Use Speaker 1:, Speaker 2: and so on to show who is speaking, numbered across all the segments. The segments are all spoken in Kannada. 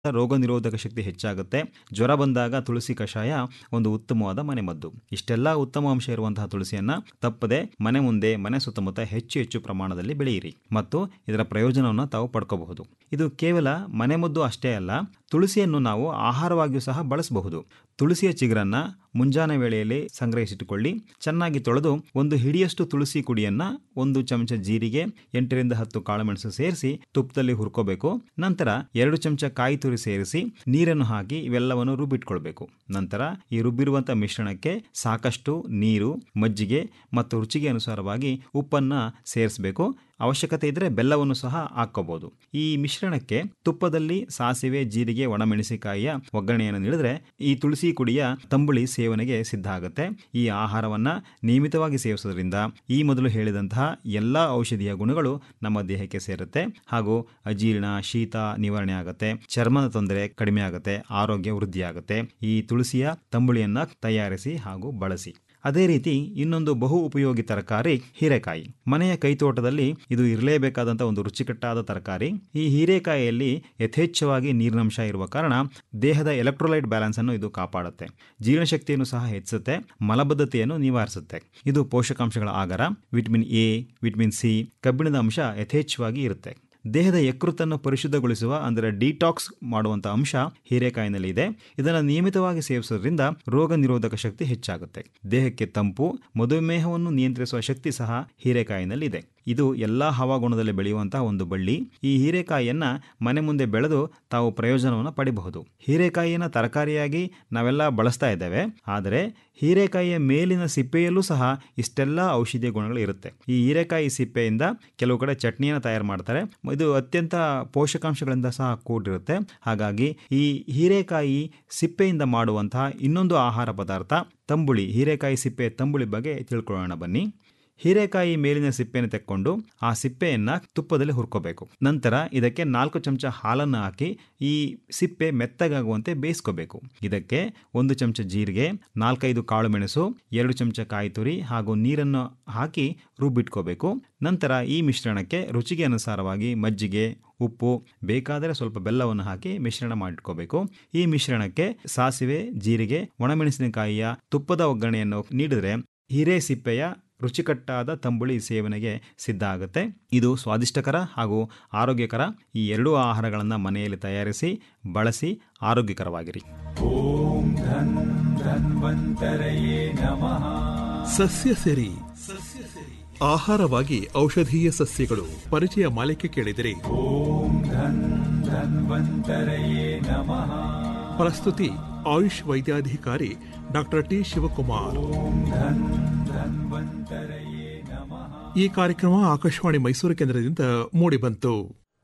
Speaker 1: ರೋಗ ನಿರೋಧಕ ಶಕ್ತಿ ಹೆಚ್ಚಾಗುತ್ತೆ ಜ್ವರ ಬಂದಾಗ ತುಳಸಿ ಕಷಾಯ ಒಂದು ಉತ್ತಮವಾದ ಮನೆಮದ್ದು ಇಷ್ಟೆಲ್ಲ ಉತ್ತಮ ಅಂಶ ಇರುವಂತಹ ತುಳಸಿಯನ್ನ ತಪ್ಪದೆ ಮನೆ ಮುಂದೆ ಮನೆ ಸುತ್ತಮುತ್ತ ಹೆಚ್ಚು ಹೆಚ್ಚು ಪ್ರಮಾಣದಲ್ಲಿ ಬೆಳೆಯಿರಿ ಮತ್ತು ಇದರ ಪ್ರಯೋಜನವನ್ನು ತಾವು ಪಡ್ಕೋಬಹುದು ಇದು ಕೇವಲ ಮನೆಮದ್ದು ಅಷ್ಟೇ ಅಲ್ಲ ತುಳಸಿಯನ್ನು ನಾವು ಆಹಾರವಾಗಿಯೂ ಸಹ ಬಳಸಬಹುದು ತುಳಸಿಯ ಚಿಗುರನ್ನ ಮುಂಜಾನೆ ವೇಳೆಯಲ್ಲಿ ಸಂಗ್ರಹಿಸಿಟ್ಟುಕೊಳ್ಳಿ ಚೆನ್ನಾಗಿ ತೊಳೆದು ಒಂದು ಹಿಡಿಯಷ್ಟು ತುಳಸಿ ಕುಡಿಯನ್ನ ಒಂದು ಚಮಚ ಜೀರಿಗೆ ಎಂಟರಿಂದ ಹತ್ತು ಕಾಳುಮೆಣಸು ಸೇರಿಸಿ ತುಪ್ಪದಲ್ಲಿ ಹುರ್ಕೋಬೇಕು ನಂತರ ಎರಡು ಚಮಚ ಕಾಯಿ ತುರಿ ಸೇರಿಸಿ ನೀರನ್ನು ಹಾಕಿ ಇವೆಲ್ಲವನ್ನು ರುಬ್ಬಿಟ್ಕೊಳ್ಬೇಕು ನಂತರ ಈ ರುಬ್ಬಿರುವಂತಹ ಮಿಶ್ರಣಕ್ಕೆ ಸಾಕಷ್ಟು ನೀರು ಮಜ್ಜಿಗೆ ಮತ್ತು ರುಚಿಗೆ ಅನುಸಾರವಾಗಿ ಉಪ್ಪನ್ನ ಸೇರಿಸಬೇಕು ಅವಶ್ಯಕತೆ ಇದ್ದರೆ ಬೆಲ್ಲವನ್ನು ಸಹ ಹಾಕ್ಕೋಬಹುದು ಈ ಮಿಶ್ರಣಕ್ಕೆ ತುಪ್ಪದಲ್ಲಿ ಸಾಸಿವೆ ಜೀರಿಗೆ ಒಣಮೆಣಸಿಕಾಯಿಯ ಒಗ್ಗರಣೆಯನ್ನು ನೀಡಿದ್ರೆ ಈ ತುಳಸಿ ಕುಡಿಯ ತಂಬುಳಿ ಸೇವನೆಗೆ ಸಿದ್ಧ ಆಗುತ್ತೆ ಈ ಆಹಾರವನ್ನ ನಿಯಮಿತವಾಗಿ ಸೇವಿಸೋದ್ರಿಂದ ಈ ಮೊದಲು ಹೇಳಿದಂತಹ ಎಲ್ಲ ಔಷಧಿಯ ಗುಣಗಳು ನಮ್ಮ ದೇಹಕ್ಕೆ ಸೇರುತ್ತೆ ಹಾಗೂ ಅಜೀರ್ಣ ಶೀತ ನಿವಾರಣೆ ಆಗುತ್ತೆ ಚರ್ಮದ ತೊಂದರೆ ಕಡಿಮೆ ಆಗುತ್ತೆ ಆರೋಗ್ಯ ವೃದ್ಧಿ ಆಗುತ್ತೆ ಈ ತುಳಸಿಯ ತಂಬುಳಿಯನ್ನ ತಯಾರಿಸಿ ಹಾಗೂ ಬಳಸಿ ಅದೇ ರೀತಿ ಇನ್ನೊಂದು ಬಹು ಉಪಯೋಗಿ ತರಕಾರಿ ಹೀರೆಕಾಯಿ ಮನೆಯ ಕೈತೋಟದಲ್ಲಿ ಇದು ಇರಲೇಬೇಕಾದಂಥ ಒಂದು ರುಚಿಕಟ್ಟಾದ ತರಕಾರಿ ಈ ಹೀರೆಕಾಯಿಯಲ್ಲಿ ಯಥೇಚ್ಛವಾಗಿ ನೀರಿನಂಶ ಇರುವ ಕಾರಣ ದೇಹದ ಎಲೆಕ್ಟ್ರೋಲೈಟ್ ಬ್ಯಾಲೆನ್ಸ್ ಅನ್ನು ಇದು ಕಾಪಾಡುತ್ತೆ ಜೀರ್ಣಶಕ್ತಿಯನ್ನು ಸಹ ಹೆಚ್ಚಿಸುತ್ತೆ ಮಲಬದ್ಧತೆಯನ್ನು ನಿವಾರಿಸುತ್ತೆ ಇದು ಪೋಷಕಾಂಶಗಳ ಆಗರ ವಿಟಮಿನ್ ಎ ವಿಟಮಿನ್ ಸಿ ಕಬ್ಬಿಣದ ಅಂಶ ಯಥೇಚ್ಛವಾಗಿ ಇರುತ್ತೆ ದೇಹದ ಯಕೃತನ್ನು ಪರಿಶುದ್ಧಗೊಳಿಸುವ ಅಂದರೆ ಡಿಟಾಕ್ಸ್ ಮಾಡುವಂಥ ಅಂಶ ಹೀರೆಕಾಯಿನಲ್ಲಿ ಇದೆ ಇದನ್ನು ನಿಯಮಿತವಾಗಿ ಸೇವಿಸೋದ್ರಿಂದ ರೋಗ ನಿರೋಧಕ ಶಕ್ತಿ ಹೆಚ್ಚಾಗುತ್ತೆ ದೇಹಕ್ಕೆ ತಂಪು ಮಧುಮೇಹವನ್ನು ನಿಯಂತ್ರಿಸುವ ಶಕ್ತಿ ಸಹ ಹೀರೆಕಾಯಿನಲ್ಲಿ ಇದೆ ಇದು ಎಲ್ಲ ಹವಾಗುಣದಲ್ಲಿ ಬೆಳೆಯುವಂತಹ ಒಂದು ಬಳ್ಳಿ ಈ ಹೀರೆಕಾಯಿಯನ್ನ ಮನೆ ಮುಂದೆ ಬೆಳೆದು ತಾವು ಪ್ರಯೋಜನವನ್ನು ಪಡಿಬಹುದು ಹೀರೆಕಾಯಿಯನ್ನು ತರಕಾರಿಯಾಗಿ ನಾವೆಲ್ಲ ಬಳಸ್ತಾ ಇದ್ದೇವೆ ಆದರೆ ಹೀರೆಕಾಯಿಯ ಮೇಲಿನ ಸಿಪ್ಪೆಯಲ್ಲೂ ಸಹ ಇಷ್ಟೆಲ್ಲ ಔಷಧೀಯ ಗುಣಗಳು ಇರುತ್ತೆ ಈ ಹೀರೆಕಾಯಿ ಸಿಪ್ಪೆಯಿಂದ ಕೆಲವು ಕಡೆ ಚಟ್ನಿಯನ್ನು ತಯಾರು ಮಾಡ್ತಾರೆ ಇದು ಅತ್ಯಂತ ಪೋಷಕಾಂಶಗಳಿಂದ ಸಹ ಕೂಡಿರುತ್ತೆ ಹಾಗಾಗಿ ಈ ಹೀರೆಕಾಯಿ ಸಿಪ್ಪೆಯಿಂದ ಮಾಡುವಂತಹ ಇನ್ನೊಂದು ಆಹಾರ ಪದಾರ್ಥ ತಂಬುಳಿ ಹೀರೆಕಾಯಿ ಸಿಪ್ಪೆ ತಂಬುಳಿ ಬಗ್ಗೆ ತಿಳ್ಕೊಳ್ಳೋಣ ಬನ್ನಿ ಹೀರೆಕಾಯಿ ಮೇಲಿನ ಸಿಪ್ಪೆಯನ್ನು ತೆಕ್ಕೊಂಡು ಆ ಸಿಪ್ಪೆಯನ್ನು ತುಪ್ಪದಲ್ಲಿ ಹುರ್ಕೋಬೇಕು ನಂತರ ಇದಕ್ಕೆ ನಾಲ್ಕು ಚಮಚ ಹಾಲನ್ನು ಹಾಕಿ ಈ ಸಿಪ್ಪೆ ಮೆತ್ತಗಾಗುವಂತೆ ಬೇಯಿಸ್ಕೋಬೇಕು ಇದಕ್ಕೆ ಒಂದು ಚಮಚ ಜೀರಿಗೆ ನಾಲ್ಕೈದು ಕಾಳು ಮೆಣಸು ಎರಡು ಚಮಚ ಕಾಯಿ ತುರಿ ಹಾಗೂ ನೀರನ್ನು ಹಾಕಿ ರುಬ್ಬಿಟ್ಕೋಬೇಕು ನಂತರ ಈ ಮಿಶ್ರಣಕ್ಕೆ ರುಚಿಗೆ ಅನುಸಾರವಾಗಿ ಮಜ್ಜಿಗೆ ಉಪ್ಪು ಬೇಕಾದರೆ ಸ್ವಲ್ಪ ಬೆಲ್ಲವನ್ನು ಹಾಕಿ ಮಿಶ್ರಣ ಮಾಡಿಟ್ಕೋಬೇಕು ಈ ಮಿಶ್ರಣಕ್ಕೆ ಸಾಸಿವೆ ಜೀರಿಗೆ ಒಣಮೆಣಸಿನಕಾಯಿಯ ತುಪ್ಪದ ಒಗ್ಗರಣೆಯನ್ನು ನೀಡಿದರೆ ಹೀರೆ ಸಿಪ್ಪೆಯ ರುಚಿಕಟ್ಟಾದ ತಂಬುಳಿ ಸೇವನೆಗೆ ಸಿದ್ಧ ಆಗುತ್ತೆ ಇದು ಸ್ವಾದಿಷ್ಟಕರ ಹಾಗೂ ಆರೋಗ್ಯಕರ ಈ ಎರಡೂ ಆಹಾರಗಳನ್ನು ಮನೆಯಲ್ಲಿ ತಯಾರಿಸಿ ಬಳಸಿ ಆರೋಗ್ಯಕರವಾಗಿರಿ
Speaker 2: ಓಂ ಧನ್ ಧನ್ವಂತರಯೇ ನಮಃ
Speaker 3: ಸಸ್ಯ ಸೆರಿ ಆಹಾರವಾಗಿ ಔಷಧೀಯ ಸಸ್ಯಗಳು ಪರಿಚಯ ಮಾಲಿಕೆ ಕೇಳಿದಿರಿ
Speaker 2: ಓಂ ಧನ್ ಧನ್ವಂತರಯೇ ನಮಃ
Speaker 3: ಪ್ರಸ್ತುತಿ ಆಯುಷ್ ವೈದ್ಯಾಧಿಕಾರಿ ಡಾಕ್ಟರ್ ಟಿ ಶಿವಕುಮಾರ್
Speaker 2: ಓಂ ಧನ್ ಧನ್ವಂತರಯೇ ನಮಃ
Speaker 3: ಈ ಕಾರ್ಯಕ್ರಮ ಆಕಾಶವಾಣಿ ಮೈಸೂರು ಕೇಂದ್ರದಿಂದ ಮೂಡಿಬಂತು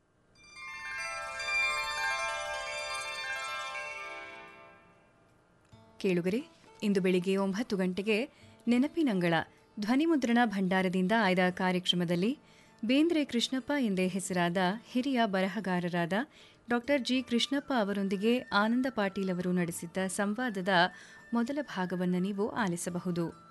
Speaker 4: ಕೇಳುಗರೆ ಇಂದು ಬೆಳಿಗ್ಗೆ ಒಂಬತ್ತು ಗಂಟೆಗೆ ನೆನಪಿನಂಗಳ ಧ್ವನಿಮುದ್ರಣ ಭಂಡಾರದಿಂದ ಆಯ್ದ ಕಾರ್ಯಕ್ರಮದಲ್ಲಿ ಬೇಂದ್ರೆ ಕೃಷ್ಣಪ್ಪ ಎಂದೇ ಹೆಸರಾದ ಹಿರಿಯ ಬರಹಗಾರರಾದ ಡಾಕ್ಟರ್ ಜಿ ಕೃಷ್ಣಪ್ಪ ಅವರೊಂದಿಗೆ ಆನಂದ ಪಾಟೀಲ್ ಅವರು ನಡೆಸಿದ್ದ ಸಂವಾದದ ಮೊದಲ ಭಾಗವನ್ನು ನೀವು ಆಲಿಸಬಹುದು